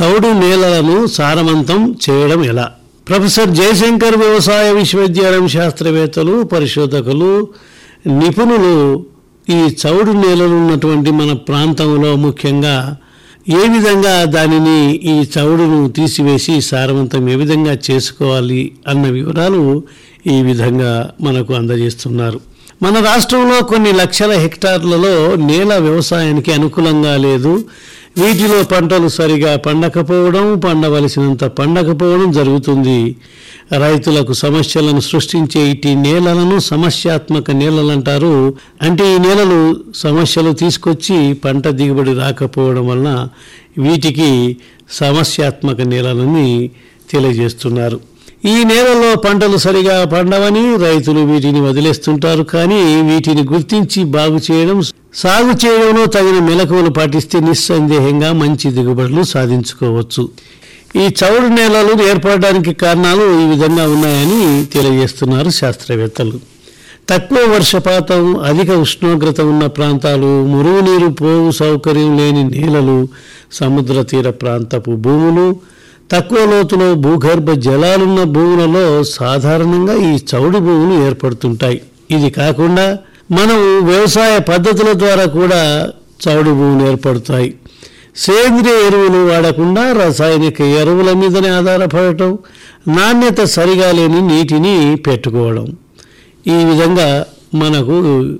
చౌడు నేలలను సారవంతం చేయడం ఎలా ప్రొఫెసర్ జయశంకర్ వ్యవసాయ విశ్వవిద్యాలయం శాస్త్రవేత్తలు పరిశోధకులు నిపుణులు ఈ చౌడు నేలలు ఉన్నటువంటి మన ప్రాంతంలో ముఖ్యంగా ఏ విధంగా దానిని ఈ చౌడును తీసివేసి సారవంతం ఏ విధంగా చేసుకోవాలి అన్న వివరాలు ఈ విధంగా మనకు అందజేస్తున్నారు మన రాష్ట్రంలో కొన్ని లక్షల హెక్టార్లలో నేల వ్యవసాయానికి అనుకూలంగా లేదు వీటిలో పంటలు సరిగా పండకపోవడం పండవలసినంత పండకపోవడం జరుగుతుంది రైతులకు సమస్యలను సృష్టించే ఇటు నేలలను సమస్యాత్మక నేలలు అంటారు అంటే ఈ నేలలు సమస్యలు తీసుకొచ్చి పంట దిగుబడి రాకపోవడం వలన వీటికి సమస్యాత్మక నేలలని తెలియజేస్తున్నారు ఈ నేలలో పంటలు సరిగా పండవని రైతులు వీటిని వదిలేస్తుంటారు కానీ వీటిని గుర్తించి బాగు చేయడం సాగు చేయడంలో తగిన మెలకువలు పాటిస్తే నిస్సందేహంగా మంచి దిగుబడులు సాధించుకోవచ్చు ఈ చౌడు నేలలు ఏర్పడడానికి కారణాలు ఈ విధంగా ఉన్నాయని తెలియజేస్తున్నారు శాస్త్రవేత్తలు తక్కువ వర్షపాతం అధిక ఉష్ణోగ్రత ఉన్న ప్రాంతాలు మురుగునీరు పోగు సౌకర్యం లేని నేలలు సముద్ర తీర ప్రాంతపు భూములు తక్కువ లోతులో భూగర్భ జలాలున్న భూములలో సాధారణంగా ఈ చౌడు భూములు ఏర్పడుతుంటాయి ఇది కాకుండా మనం వ్యవసాయ పద్ధతుల ద్వారా కూడా చౌడు భూములు ఏర్పడతాయి సేంద్రియ ఎరువులు వాడకుండా రాసాయనిక ఎరువుల మీదనే ఆధారపడటం నాణ్యత సరిగా లేని నీటిని పెట్టుకోవడం ఈ విధంగా మనకు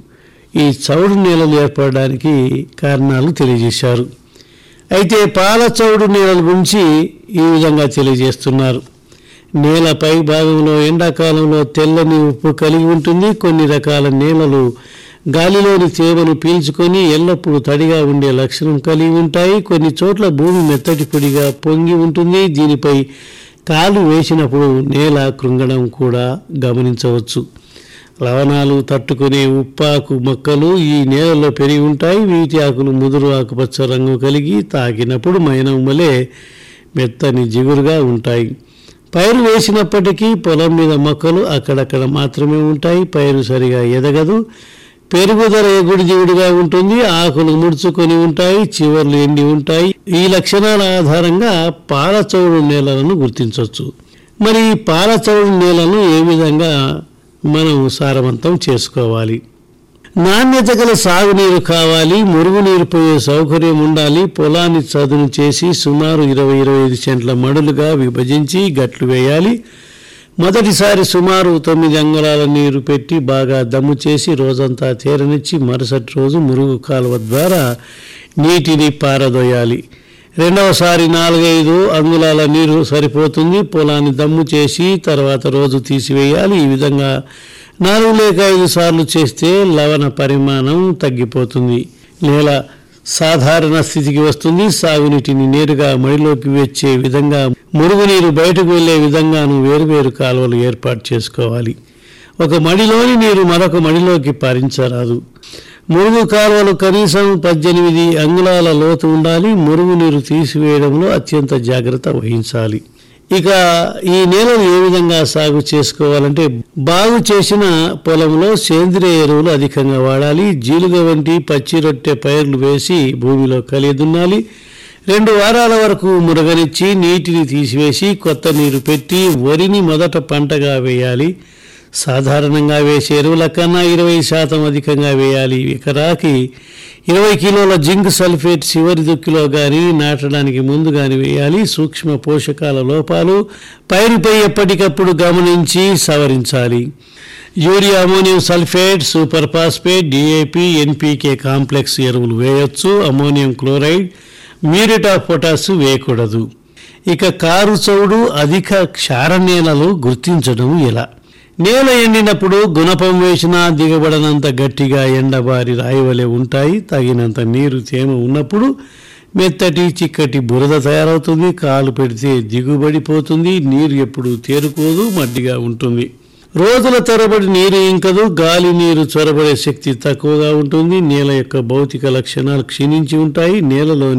ఈ చౌడు నేలలు ఏర్పడడానికి కారణాలు తెలియజేశారు అయితే పాల చౌడు నేలల గురించి ఈ విధంగా తెలియజేస్తున్నారు నేల పై భాగంలో ఎండాకాలంలో తెల్లని ఉప్పు కలిగి ఉంటుంది కొన్ని రకాల నేలలు గాలిలోని తేమను పీల్చుకొని ఎల్లప్పుడూ తడిగా ఉండే లక్షణం కలిగి ఉంటాయి కొన్ని చోట్ల భూమి మెత్తటి పొడిగా పొంగి ఉంటుంది దీనిపై కాలు వేసినప్పుడు నేల కృంగడం కూడా గమనించవచ్చు లవణాలు తట్టుకునే ఉప్పాకు మొక్కలు ఈ నేలలో పెరిగి ఉంటాయి వీటి ఆకులు ముదురు ఆకుపచ్చ రంగు కలిగి తాకినప్పుడు మైనం వలె మెత్తని జిగురుగా ఉంటాయి పైరు వేసినప్పటికీ పొలం మీద మొక్కలు అక్కడక్కడ మాత్రమే ఉంటాయి పైరు సరిగా ఎదగదు పెరుగుదల ఎగుడు జిగుడుగా ఉంటుంది ఆకులు ముడుచుకొని ఉంటాయి చివర్లు ఎండి ఉంటాయి ఈ లక్షణాల ఆధారంగా పాలచౌడు నేలలను గుర్తించవచ్చు మరి ఈ పాలచౌడు నేలను ఏ విధంగా మనం సారవంతం చేసుకోవాలి నాణ్యత గల సాగునీరు కావాలి మురుగునీరు పోయే సౌకర్యం ఉండాలి పొలాన్ని చదును చేసి సుమారు ఇరవై ఇరవై ఐదు సెంట్ల మడులుగా విభజించి గట్లు వేయాలి మొదటిసారి సుమారు తొమ్మిది అంగుళాల నీరు పెట్టి బాగా దమ్ము చేసి రోజంతా తేరనిచ్చి మరుసటి రోజు మురుగు కాలువ ద్వారా నీటిని పారదోయాలి రెండవసారి నాలుగైదు అంగుళాల నీరు సరిపోతుంది పొలాన్ని దమ్ము చేసి తర్వాత రోజు తీసివేయాలి ఈ విధంగా నాలుగు లేక ఐదు సార్లు చేస్తే లవణ పరిమాణం తగ్గిపోతుంది నేల సాధారణ స్థితికి వస్తుంది సాగునీటిని నేరుగా మడిలోకి వచ్చే విధంగా మురుగునీరు బయటకు వెళ్లే విధంగాను వేరువేరు కాలువలు ఏర్పాటు చేసుకోవాలి ఒక మడిలోని నీరు మరొక మడిలోకి పారించరాదు మురుగు కాలువలు కనీసం పద్దెనిమిది అంగుళాల లోతు ఉండాలి మురుగునీరు తీసివేయడంలో అత్యంత జాగ్రత్త వహించాలి ఇక ఈ నేలను ఏ విధంగా సాగు చేసుకోవాలంటే బాగు చేసిన పొలంలో సేంద్రియ ఎరువులు అధికంగా వాడాలి జీలుగ వంటి పచ్చి రొట్టె పైర్లు వేసి భూమిలో కలిదున్నాలి రెండు వారాల వరకు మురగనిచ్చి నీటిని తీసివేసి కొత్త నీరు పెట్టి వరిని మొదట పంటగా వేయాలి సాధారణంగా వేసే ఎరువుల కన్నా ఇరవై శాతం అధికంగా వేయాలి ఎకరాకి ఇరవై కిలోల జింక్ సల్ఫేట్ చివరి దుక్కిలో కానీ నాటడానికి ముందు కానీ వేయాలి సూక్ష్మ పోషకాల లోపాలు పైరుపై ఎప్పటికప్పుడు గమనించి సవరించాలి urea ammonium sulphate super phosphate DAP NPK complex ఎరువులు వేయొచ్చు ammonium chloride muriate of potash వేయకూడదు ఇక కారు చౌడు అధిక క్షార నేలలు గుర్తించడం ఎలా నేల ఎండినప్పుడు గుణపం వేసినా దిగబడనంత గట్టిగా ఎండబారి రాయివలే ఉంటాయి తగినంత నీరు తేమ ఉన్నప్పుడు మెత్తటి చిక్కటి బురద తయారవుతుంది కాలు పెడితే దిగుబడిపోతుంది నీరు ఎప్పుడు తేరుకోదు మడ్డిగా ఉంటుంది రోజుల తరబడి నీరు ఇంకదు గాలి నీరు చొరబడే శక్తి తక్కువగా ఉంటుంది నేల యొక్క భౌతిక లక్షణాలు క్షీణించి ఉంటాయి నేలలో